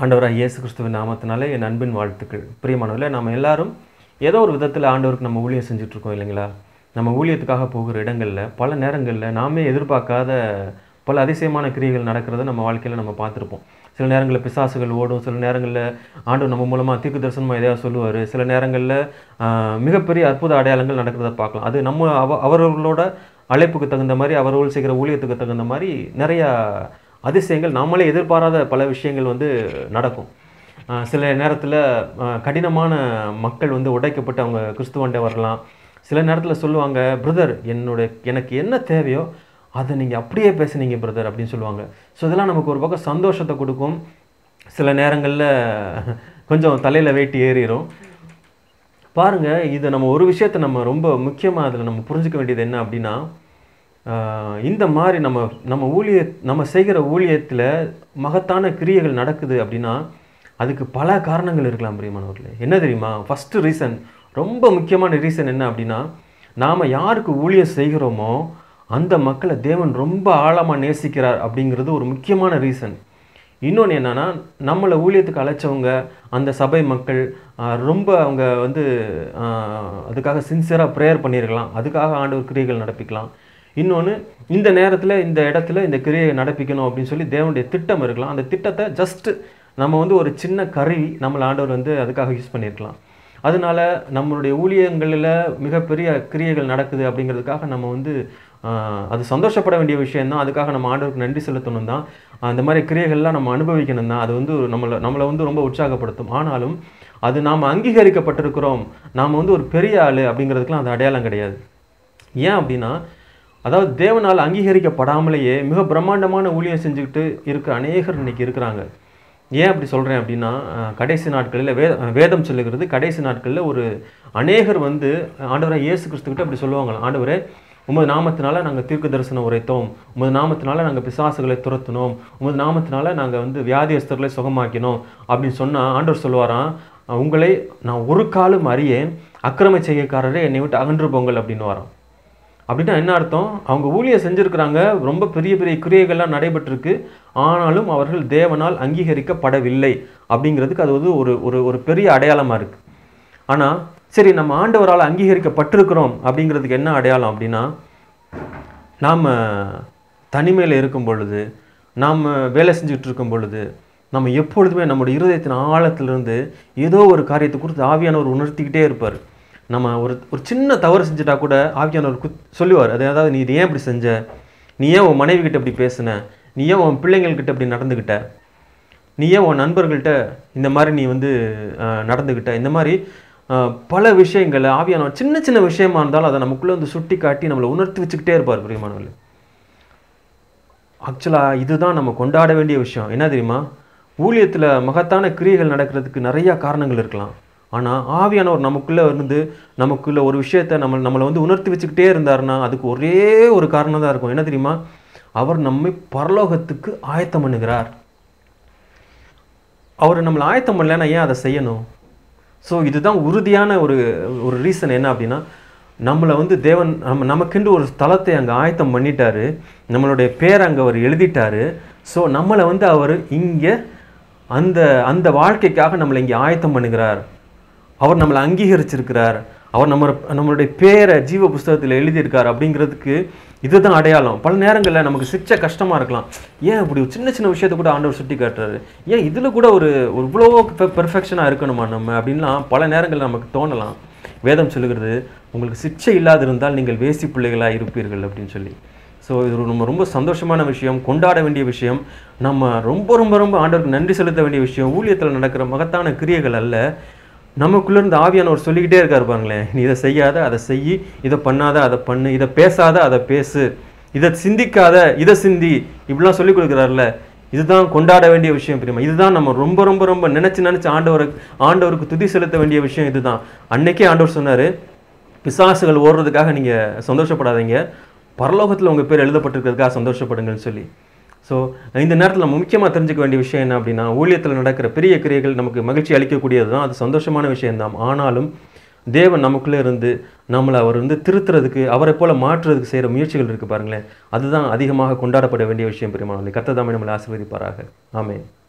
ஆண்டவராக இயேசு கிறிஸ்துவின் நாமத்தினாலே என் அன்பின் வாழ்த்துக்கள் பிரியமானவர்களே நம்ம எல்லாரும் ஏதோ ஒரு விதத்தில் ஆண்டவருக்கு நம்ம ஊழியம் செஞ்சுட்டு இருக்கோம் இல்லைங்களா நம்ம ஊழியத்துக்காக போகிற இடங்களில் பல நேரங்களில் நாமே எதிர்பார்க்காத பல அதிசயமான கிரியைகள் நடக்கிறத நம்ம வாழ்க்கையில் நம்ம பார்த்துருப்போம் சில நேரங்களில் பிசாசுகள் ஓடும் சில நேரங்களில் ஆண்டவர் நம்ம மூலமாக தீர்க்கு தரிசனமாக எதையாவது சொல்லுவார் சில நேரங்களில் ஆஹ், மிகப்பெரிய அற்புத அடையாளங்கள் நடக்கிறத பார்க்கலாம் அது நம்ம அவ அவர்களோட அழைப்புக்கு தகுந்த மாதிரி அவர்கள் செய்கிற ஊழியத்துக்கு தகுந்த மாதிரி நிறையா அதிசயங்கள் நம்மளே எதிர்பாராத பல விஷயங்கள் வந்து நடக்கும் ஆஹ் சில நேரத்தில் கடினமான மக்கள் வந்து உடைக்கப்பட்டு அவங்க கிறிஸ்துவண்டே வரலாம் சில நேரத்தில் சொல்லுவாங்க பிரதர் என்னோட எனக்கு என்ன தேவையோ அதை நீங்கள் அப்படியே பேசுனீங்க பிரதர் அப்படின்னு சொல்லுவாங்க ஸோ இதெல்லாம் நமக்கு ஒரு பக்கம் சந்தோஷத்தை கொடுக்கும் சில நேரங்களில் கொஞ்சம் தலையில் வெயிட் ஏறிடும் பாருங்க இது நம்ம ஒரு விஷயத்தை நம்ம ரொம்ப முக்கியமாக அதில் நம்ம புரிஞ்சுக்க வேண்டியது என்ன அப்படின்னா ஆஹ் இந்த மாதிரி நம்ம நம்ம ஊழிய நம்ம செய்கிற ஊழியத்தில் மகத்தான கிரியைகள் நடக்குது அப்படின்னா அதுக்கு பல காரணங்கள் இருக்கலாம் பிரியமானவர்களே என்ன தெரியுமா ஃபஸ்ட்டு ரீசன் ரொம்ப முக்கியமான ரீசன் என்ன அப்படின்னா நாம் யாருக்கு ஊழியம் செய்கிறோமோ அந்த மக்களை தேவன் ரொம்ப ஆழமாக நேசிக்கிறார் அப்படிங்கிறது ஒரு முக்கியமான ரீசன் இன்னொன்று என்னன்னா நம்மளை ஊழியத்துக்கு அழைச்சவங்க அந்த சபை மக்கள் ஆஹ், ரொம்ப அவங்க வந்து ஆஹ், அதுக்காக சின்சியராக ப்ரேயர் பண்ணியிருக்கலாம் அதுக்காக ஆண்டவர் கிரியைகள் நடப்பிக்கலாம் இன்னொன்று இந்த நேரத்தில் இந்த இடத்துல இந்த கிரியை நடப்பிக்கணும் அப்படின்னு சொல்லி தேவனுடைய திட்டம் இருக்கலாம் அந்த திட்டத்தை ஜஸ்ட் நம்ம வந்து ஒரு சின்ன கருவி நம்மளை ஆண்டவர் வந்து அதுக்காக யூஸ் பண்ணியிருக்கலாம் அதனால நம்மளுடைய ஊழியங்களில் மிகப்பெரிய கிரியைகள் நடக்குது அப்படிங்கிறதுக்காக நம்ம வந்து ஆஹ், அது சந்தோஷப்பட வேண்டிய விஷயம்தான் அதுக்காக நம்ம ஆண்டவருக்கு நன்றி செலுத்தணும் தான் அந்த மாதிரி கிரியைகள்லாம் நம்ம அனுபவிக்கணும் தான் அது வந்து நம்மளை நம்மளை வந்து ரொம்ப உற்சாகப்படுத்தும் ஆனாலும் அது நாம் அங்கீகரிக்கப்பட்டிருக்கிறோம் நாம் வந்து ஒரு பெரிய ஆள் அப்படிங்கிறதுக்குலாம் அது அடையாளம் கிடையாது ஏன் அப்படின்னா அதாவது தேவனால் அங்கீகரிக்கப்படாமலேயே மிக பிரம்மாண்டமான ஊழியம் செஞ்சுக்கிட்டு இருக்க அநேகர் இன்னைக்கு இருக்கிறாங்க ஏன் அப்படி சொல்கிறேன் அப்படின்னா அஹ், கடைசி நாட்களில் வே வேதம் சொல்லுகிறது கடைசி நாட்களில் ஒரு அநேகர் வந்து ஆண்டவராக இயேசு கிறிஸ்துக்கிட்ட அப்படி சொல்லுவாங்களாம் ஆண்டவரே உமது நாமத்தினால நாங்கள் தீர்க்க தரிசனம் உரைத்தோம் உமது நாமத்தினால நாங்கள் பிசாசுகளை துரத்தினோம் உமது நாமத்தினால நாங்கள் வந்து வியாதியஸ்தர்களை சுகமாக்கினோம் அப்படின்னு சொன்னால் ஆண்டவர் சொல்லுவாராம் உங்களை நான் ஒரு காலம் அறியேன் அக்கிரம செய்யக்காரரே என்னை விட்டு அகன்று போங்கள் அப்படின்னு வரான் அப்படின்னா என்ன அர்த்தம் அவங்க ஊழியம் செஞ்சுருக்கிறாங்க ரொம்ப பெரிய பெரிய கிரியைகள்லாம் நடைபெற்றிருக்கு ஆனாலும் அவர்கள் தேவனால் அங்கீகரிக்கப்படவில்லை அப்படிங்கிறதுக்கு அது வந்து ஒரு ஒரு ஒரு பெரிய அடையாளமாக இருக்குது ஆனால் சரி நம்ம ஆண்டவரால் அங்கீகரிக்கப்பட்டிருக்கிறோம் அப்படிங்கிறதுக்கு என்ன அடையாளம் அப்படின்னா நாம் தனிமையில் இருக்கும் பொழுது நாம் வேலை செஞ்சுட்டு இருக்கும் பொழுது நம்ம எப்பொழுதுமே நம்முடைய இருதயத்தின் ஆழத்திலிருந்து ஏதோ ஒரு காரியத்தை குறித்து ஆவியானவர் உணர்த்திக்கிட்டே இருப்பார் நம்ம ஒரு ஒரு சின்ன தவறு செஞ்சுட்டா கூட ஆவியானவர் குத் சொல்லுவார் அது அதாவது நீ இது ஏன் இப்படி செஞ்ச நீ ஏன் உன் மனைவி கிட்ட இப்படி பேசுன நீ ஏன் உன் பிள்ளைங்கள்கிட்ட இப்படி நடந்துக்கிட்ட நீ ஏன் உன் நண்பர்கள்ட்ட இந்த மாதிரி நீ வந்து அஹ், நடந்துக்கிட்ட இந்த மாதிரி அஹ், பல விஷயங்கள் ஆவியானவர் சின்ன சின்ன விஷயமா இருந்தாலும் அதை நமக்குள்ளே வந்து சுட்டி காட்டி நம்மளை உணர்த்தி வச்சுக்கிட்டே இருப்பார் பிரியமானவர்கள் ஆக்சுவலாக இதுதான் நம்ம கொண்டாட வேண்டிய விஷயம் என்ன தெரியுமா ஊழியத்தில் மகத்தான கிரியைகள் நடக்கிறதுக்கு நிறையா காரணங்கள் இருக்கலாம் ஆனால் ஆவியானவர் நமக்குள்ளே இருந்து நமக்குள்ள ஒரு விஷயத்தை நம்ம நம்மளை வந்து உணர்த்தி வச்சுக்கிட்டே இருந்தாருன்னா அதுக்கு ஒரே ஒரு காரணம் தான் இருக்கும் என்ன தெரியுமா அவர் நம்மை பரலோகத்துக்கு ஆயத்தம் பண்ணுகிறார் அவர் நம்மளை ஆயத்தம் பண்ணலைன்னா ஏன் அதை செய்யணும் ஸோ இதுதான் உறுதியான ஒரு ஒரு ரீசன் என்ன அப்படின்னா நம்மளை வந்து தேவன் நம்ம நமக்கென்று ஒரு ஸ்தலத்தை அங்கே ஆயத்தம் பண்ணிட்டாரு நம்மளுடைய பேர் அங்கே அவர் எழுதிட்டாரு ஸோ நம்மளை வந்து அவர் இங்கே அந்த அந்த வாழ்க்கைக்காக நம்மளை இங்கே ஆயத்தம் பண்ணுகிறார் அவர் நம்மளை அங்கீகரிச்சிருக்கிறார் அவர் நம்ம நம்மளுடைய பேரை ஜீவ புஸ்தகத்தில் எழுதியிருக்கார் அப்படிங்கிறதுக்கு இதுதான் அடையாளம் பல நேரங்களில் நமக்கு சிச்ச கஷ்டமாக இருக்கலாம் ஏன் இப்படி ஒரு சின்ன சின்ன விஷயத்தை கூட ஆண்டவர் சுட்டி காட்டுறாரு ஏன் இதில் கூட ஒரு ஒரு இவ்வளோ பெர்ஃபெக்ஷனாக இருக்கணுமா நம்ம அப்படின்லாம் பல நேரங்களில் நமக்கு தோணலாம் வேதம் சொல்லுகிறது உங்களுக்கு சிச்சை இல்லாதிருந்தால் நீங்கள் வேசி பிள்ளைகளாக இருப்பீர்கள் அப்படின்னு சொல்லி ஸோ இது ஒரு நம்ம ரொம்ப சந்தோஷமான விஷயம் கொண்டாட வேண்டிய விஷயம் நம்ம ரொம்ப ரொம்ப ரொம்ப ஆண்டவருக்கு நன்றி செலுத்த வேண்டிய விஷயம் ஊழியத்தில் நடக்கிற மகத்தான கிரியைகள் அல்ல நமக்குள்ள இருந்து ஆவியானவர் சொல்லிக்கிட்டே இருக்காரு பாருங்களேன் நீ இதை செய்யாத அதை செய் இதை பண்ணாத அதை பண்ணு இதை பேசாத அதை பேசு இதை சிந்திக்காத இதை சிந்தி இப்படிலாம் சொல்லி கொடுக்குறாருல இதுதான் கொண்டாட வேண்டிய விஷயம் பிரியமா இதுதான் நம்ம ரொம்ப ரொம்ப ரொம்ப நினைச்சு நினைச்சு ஆண்டவருக்கு ஆண்டவருக்கு துதி செலுத்த வேண்டிய விஷயம் இதுதான் அன்னைக்கே ஆண்டவர் சொன்னாரு பிசாசுகள் ஓடுறதுக்காக நீங்க சந்தோஷப்படாதீங்க பரலோகத்தில் உங்க பேர் எழுதப்பட்டிருக்கிறதுக்காக சந்தோஷப்படுங்கன்னு சொல்லி ஸோ இந்த நேரத்தில் நம்ம முக்கியமாக தெரிஞ்சுக்க வேண்டிய விஷயம் என்ன அப்படின்னா ஊழியத்தில் நடக்கிற பெரிய கிரியைகள் நமக்கு மகிழ்ச்சி அளிக்கக்கூடியது தான் அது சந்தோஷமான விஷயம்தான் ஆனாலும் தேவன் நமக்குள்ளே இருந்து நம்மளை அவர் வந்து திருத்துறதுக்கு அவரை போல மாற்றுறதுக்கு செய்கிற முயற்சிகள் இருக்குது பாருங்களேன் அதுதான் அதிகமாக கொண்டாடப்பட வேண்டிய விஷயம் பெருமாள் கத்ததாமே நம்மளை ஆசீர்வதிப்பாராக ஆமென்